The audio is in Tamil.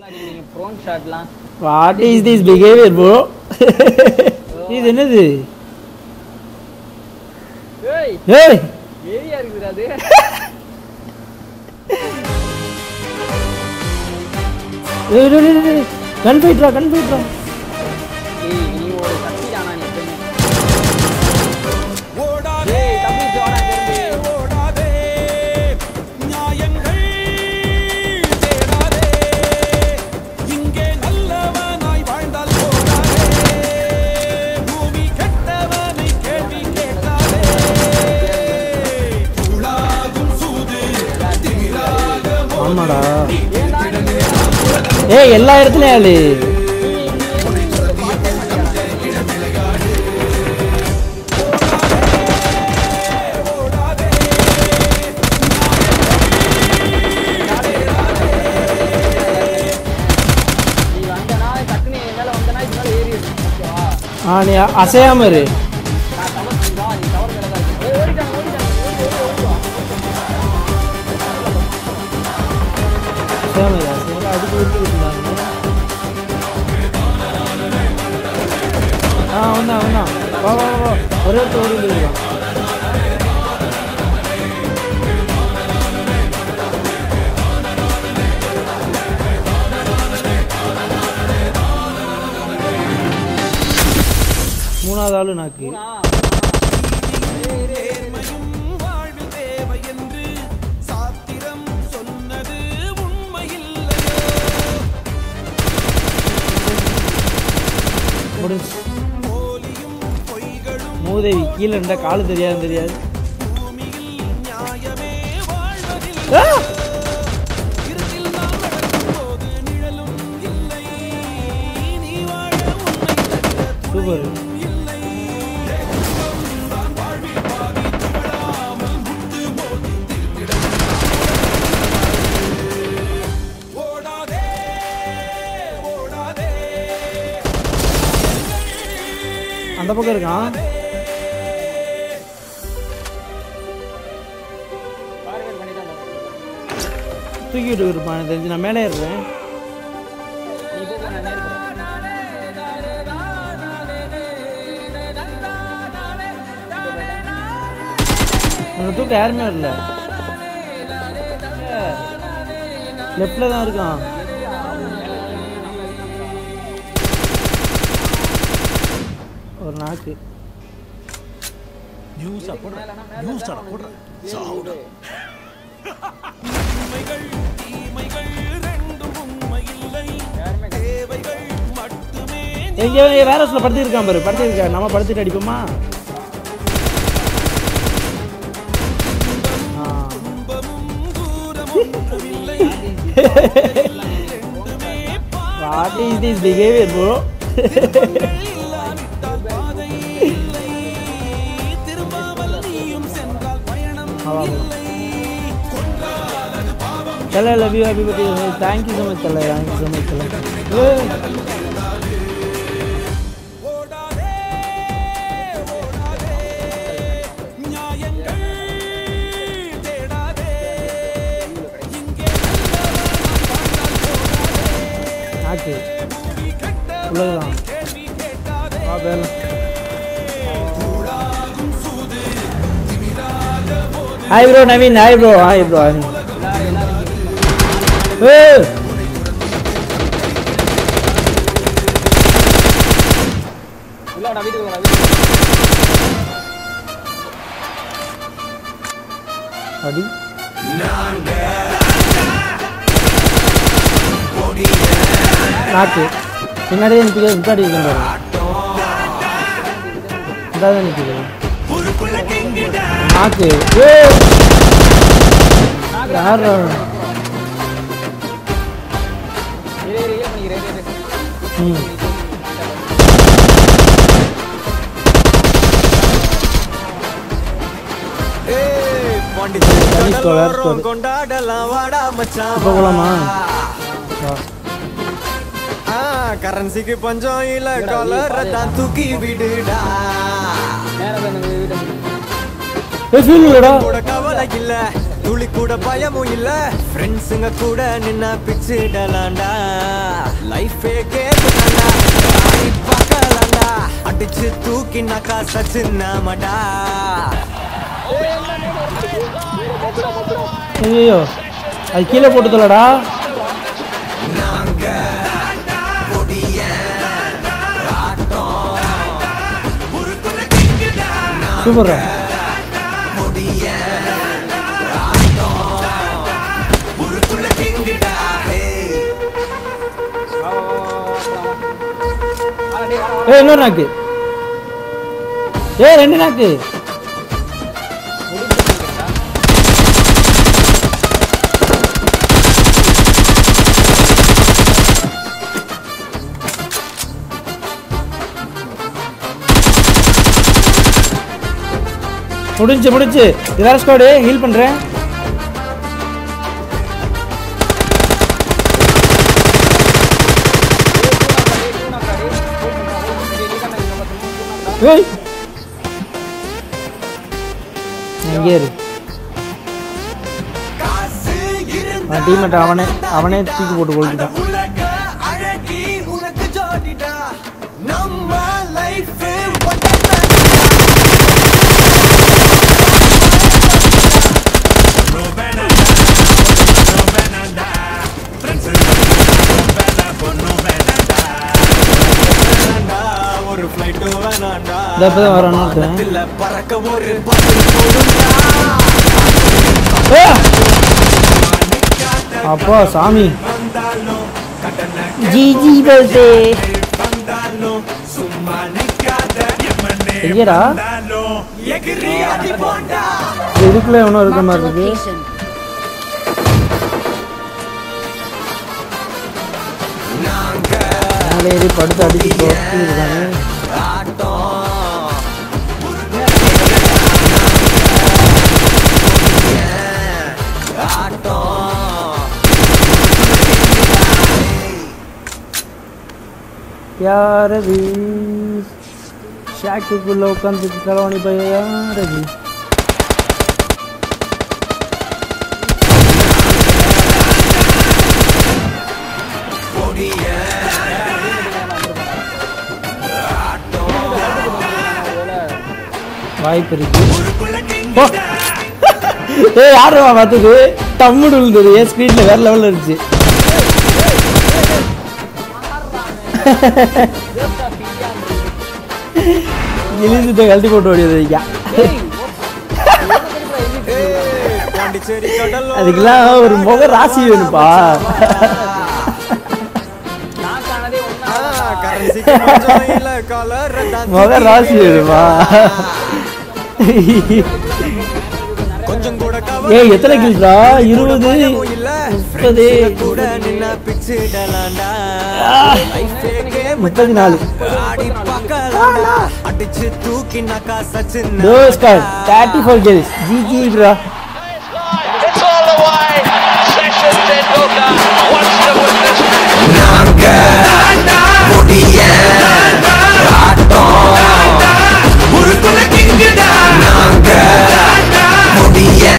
அடிக்கிறீங்க ப்ரோன் ஷாட்லாம் what is this behaviour bro இது என்னது ஏய் ஏய் ஏரியா இருக்குதுடா அது கன் ஃபைட்ரா கன் ஃபைட்ரா ஏய் நீ ஒரு சக்தி தானா நீ எப்பவுமே ஏய் தப்பிச்சு வாடா திரும்பி ஓடாதே நியாயங்கள் தேடாதே இங்கே நல்லவனாய் வாழ்ந்தால் போதாதே பூமி கெட்டவனை கேள்வி கேட்காதே உலாகும் சூது திமிராக ஆமாடா ஏய் எல்லா இடத்துலயும் ஆளு நீ வந்தனா டக்குனு என் மேல வந்தனா இது மேல ஏறி ஓகேவா ஆ நீ அசையாம இரு நான் கவர் பண்ணி வா நீ கவர் மேல தான் இருக்கு ஏய் ஓடிட்டாங்க ஓடிட்டாங்க ஓடி ஓடி ஓடி வா அசையாம இரு அசையாம அதுக்கு விட்டு விட்டுருந்தாங்க ஆ வந்தா வந்தா வா வா வா ஒரே ஒருத்தர் ஓடி போயிருக்கான் மூணாவது ஆளு நாக்கு நேர்மையும் வாழ்வில் தேவை என்று சாத்திரம் சொன்னது உண்மையில்லையோ முடிஞ்சு போலியும் பொய்களும் மூதேவி கீழே இருந்தா காலு தெரியாது தெரியாது பூமியில் நியாயமே வாழ்வதில்லை ஆ! இருட்டில் நாம் நடக்கும்போது நிழலும் இல்லை நீ வாழ உன்னை தவிர சூப்பர் இல்லை தான் வாழ்வில் பாதி துவளாமல் முட்டு மோதி ஓடாதே ஓடாதே அந்த பக்கம் இருக்கான் பார்வேர் பண்ணி தான் தூக்கிட்டு இருப்பான் எனக்கு தெரிஞ்சு நான் மேலே ஏறுறேன் நீ போ போ, நான் நேரா போறேன். உன்னை தூக்க யாருமே இல்லை லெஃப்டில் தான் இருக்கான் ஒரு நாக்கு உண்மைகள் தீமைகள் ரெண்டும் உண்மையில்லை தேவைகள் மட்டுமே எங்கே வேற ஹவுஸில் படுத்திருக்கான் பாரு படுத்திருக்கான் நம்ம படுத்துட்டு அடிப்போமா ஆ. இன்பமும் தூரமும் ஒன்றுமில்லை What is this behavior, bro? இல்லாவிட்டால் பாதை இல்லை திரும்பாமல் நீயும் சென்றால் பயணம் இல்லை Tell I love you, happy birthday. Thank you so much, Tell. Thank you so much, Tell. ஓடாதே ஓடாதே நியாயங்கள் தேடாதே இங்கே நாக்கு பூமி கெட்ட உள்ளதுதான் கேள்வி கேட்காதே வா பேரலாம் hi bro Naveen hi bro hi bro ஏய் உள்ள வாடா, வீட்டுக்கு வாடா, வீட்டுக்கு வா. அடி நாக்கு பின்னாடியே நிற்கிது முன்னாடி இருக்கேன் பாரு இந்தாதான் நிற்கிது நாக்கு ஏய் யார் இரு, இரு, இரு பண்ணிக்கிறேன், இரு, இரு. ம் தனி score, வேற score. கொண்டாடலாம் வாடா மச்சான் இப்போ போலாமா வா ஆ, கரன்சிக்கு பஞ்சம் இல்ல டாலர் தான் தூக்கி விடுடா நேரா போய் அந்த வீட்டை ஏய் ஃபீல் இல்லடா கூட கவலை இல்ல துளி கூட பயமும் இல்ல ஃப்ரெண்ட்ஸுங்க கூட நின்னா பிச்சுடலாண்டா லைஃபே கேட்டுடா பார்க்கலாண்டா அடிச்சு தூக்கினாக்கா சச்சின் நாமடா ஐயோ அது கீழே போட்டு தொலைடா சூப்பர்ரா ஏய் இன்னொரு நாக்கு ஏய் ரெண்டு நாக்கு முடிஞ்சு முடிஞ்சு இதார ஸ்குவாடு ஹீல் பண்றேன் ஏய் எங்கே இரு அவன் டீமேட் அவனே அவனே தூக்கி போட்டு கொளுத்துட்டான் உலக அழகி உனக்கு ஜோடிடா நம்ம லைஃப் ஒரு ஃப்ளைட்டோ வேணாண்டா இந்த இப்போ தான் வரான்னு இருக்கேன் இல்ல பறக்க ஒரு பறக்க போடுண்டா ஏய்! அப்பா சாமி ஜி ஜி பர்த்டே எங்கேடா எகிரி அடி போண்டா இதுக்குள்ள எவனோ இருக்க Marked மாதிரி இருக்கு location. மேலே ஏறி படுத்து அடிச்சு தொட்டு இருக்காங்க यार अभी शाकीக்குள்ள உட்காந்து கலவாணி பைய யார் அது வாய்ப்பு இருக்கு போ. ஏய் யாரு பார்த்தது டம்முடு விழுந்தது ஏன் ஸ்க்ரீன்ல வேற லெவல்ல இருந்துச்சு இழிந்து கழட்டி போட்டு ஓடியது ஐயா பாண்டிச்சேரி கடல் அதுக்கெல்லாம் ஒரு முக ராசி வேணுப்பா நான் காணதே ஒண்ணா கரன்சிக்கு கொஞ்சம் இல்ல கலர் முக ராசி வேணுப்பா கொஞ்சம் கூட ஏய் எத்தனை கில்ஸ்டா இருபது இல்ல முப்பது கூட நின்னா பிச்சுடலாண்டா முப்பத்தி நாலு ஆடி பார்க்கலாம்டா அடிச்சு தூக்கினாக்கா Sachin those card thirty four kills G G bro